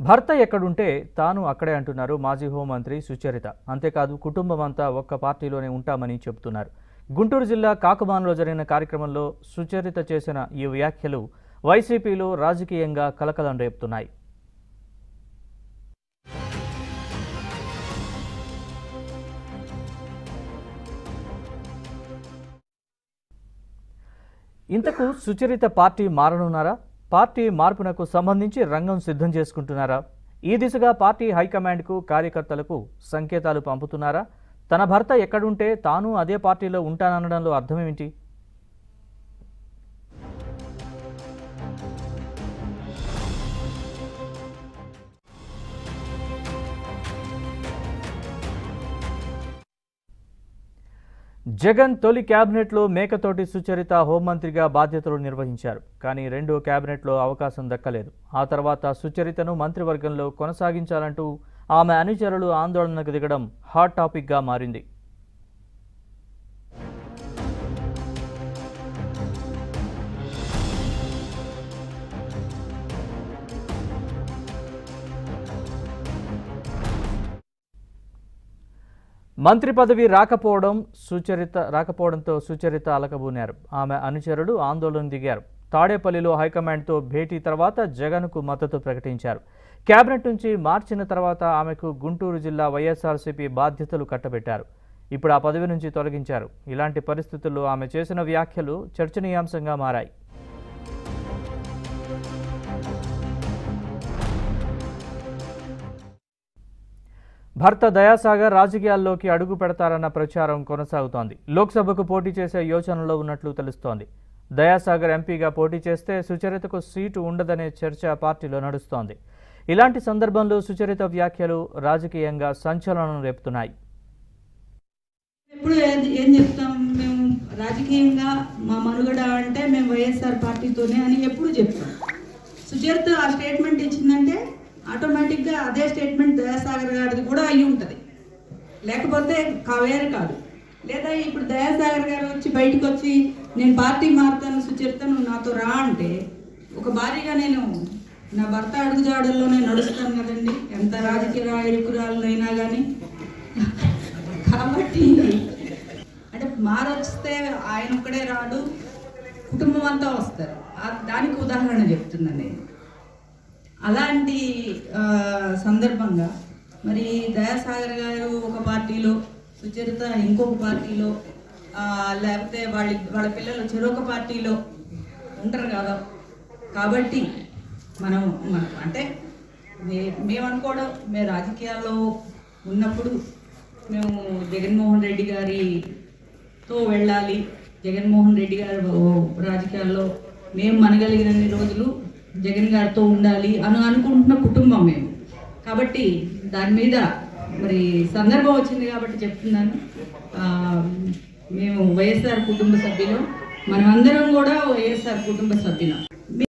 భర్త ఎక్కడుంటే తాను అక్కడే అంటున్నారు మాజీ హోంమంత్రి సుచరిత అంతేకాదు కుటుంబం అంతా ఒక్క పార్టీలోనే ఉంటామని చెబుతున్నారు గుంటూరు జిల్లా కాకుమాన్లో జరిగిన కార్యక్రమంలో సుచరిత చేసిన ఈ వ్యాఖ్యలు వైసీపీలో రాజకీయంగా కలకలం రేపుతున్నాయి ఇంతకు సుచరిత పార్టీ మారనున్నారా పార్టీ మార్పునకు సంబంధించి రంగం సిద్ధం చేసుకుంటున్నారా ఈ దిశగా పార్టీ హైకమాండ్కు కార్యకర్తలకు సంకేతాలు పంపుతున్నారా తన భర్త ఎక్కడుంటే తాను అదే పార్టీలో ఉంటాననడంలో అర్థమేమిటి జగన్ తొలి కేబినెట్లో మేకతోటి సుచరిత హోంమంత్రిగా బాధ్యతలు నిర్వహించారు కానీ రెండో కేబినెట్లో అవకాశం దక్కలేదు ఆ తర్వాత సుచరితను మంత్రివర్గంలో కొనసాగించాలంటూ ఆమె అనుచరులు ఆందోళనకు దిగడం హాట్ టాపిక్గా మారింది మంత్రి పదవి రాకపోవడం సుచరిత రాకపోవడంతో సుచరిత అలకబూనారు ఆమె అనుచరులు ఆందోళన దిగారు తాడేపల్లిలో హైకమాండ్తో భేటీ తర్వాత జగన్కు మద్దతు ప్రకటించారు కేబినెట్ నుంచి మార్చిన తర్వాత ఆమెకు గుంటూరు జిల్లా వైఎస్ఆర్సీపీ బాధ్యతలు కట్టబెట్టారు ఇప్పుడు ఆ పదవి నుంచి తొలగించారు ఇలాంటి పరిస్థితుల్లో ఆమె చేసిన వ్యాఖ్యలు చర్చనీయాంశంగా మారాయి భర్త దయాసాగర్ రాజకీయాల్లోకి అడుగు పెడతారన్న ప్రచారం కొనసాగుతోంది లోక్సభకు పోటీ చేసే యోచనలో ఉన్నట్లు తెలుస్తోంది దయాసాగర్ ఎంపీగా పోటీ చేస్తే సుచరితకు సీటు ఉండదనే చర్చ పార్టీలో నడుస్తోంది ఇలాంటి సందర్భంలో సుచరిత వ్యాఖ్యలు రాజకీయంగా సంచలనం రేపుతున్నాయి ఎప్పుడు ఏం ఏం చెప్తాం మేము రాజకీయంగా మా మనుగడ అంటే మేము వైఎస్ఆర్ పార్టీతోనే అని ఎప్పుడు చెప్తాం సుచరిత ఆ స్టేట్మెంట్ ఇచ్చిందంటే ఆటోమేటిక్గా అదే స్టేట్మెంట్ దయాసాగర్ గారిది కూడా అయి ఉంటుంది లేకపోతే వేరే కాదు లేదా ఇప్పుడు దయాసాగర్ గారు వచ్చి బయటకు వచ్చి నేను పార్టీ మారుతాను సుచరిత నువ్వు నాతో రా అంటే ఒక భార్యగా నేను నా భర్త అడుగుజాడల్లోనే నడుస్తాను కదండి ఎంత రాజకీయ ఇరుకురాలనైనా కానీ కాబట్టి అంటే మారొస్తే ఆయన ఒక్కడే రాడు కుటుంబం అంతా వస్తారు ఆ- దానికి ఉదాహరణ చెప్తున్నాను నేను అలాంటి ఆ, సందర్భంగా మరి దయాసాగర్ గారు ఒక పార్టీలో సుచరిత ఇంకొక పార్టీలో ఆ, లేకపోతే వాళ్ళ వాళ్ళ పిల్లలు చెరొక పార్టీలో ఉంటారు కదా కాబట్టి మనం మనం అంటే మే- మేము అనుకోవడం మేము రాజకీయాల్లో ఉన్నప్పుడు మేము జగన్మోహన్ రెడ్డి గారితో వెళ్ళాలి జగన్మోహన్ రెడ్డి గారు రాజకీయాల్లో మేము మనగలిగినన్ని రోజులు జగన్ గారితో ఉండాలి అని అనుకుంటున్న కుటుంబం మేము కాబట్టి దాని మీద మరి సందర్భం వచ్చింది కాబట్టి చెప్తున్నాను ఆ, మేము వైఎస్ఆర్ కుటుంబ సభ్యులు మనమందరం కూడా వైఎస్ఆర్ కుటుంబ సభ్యులం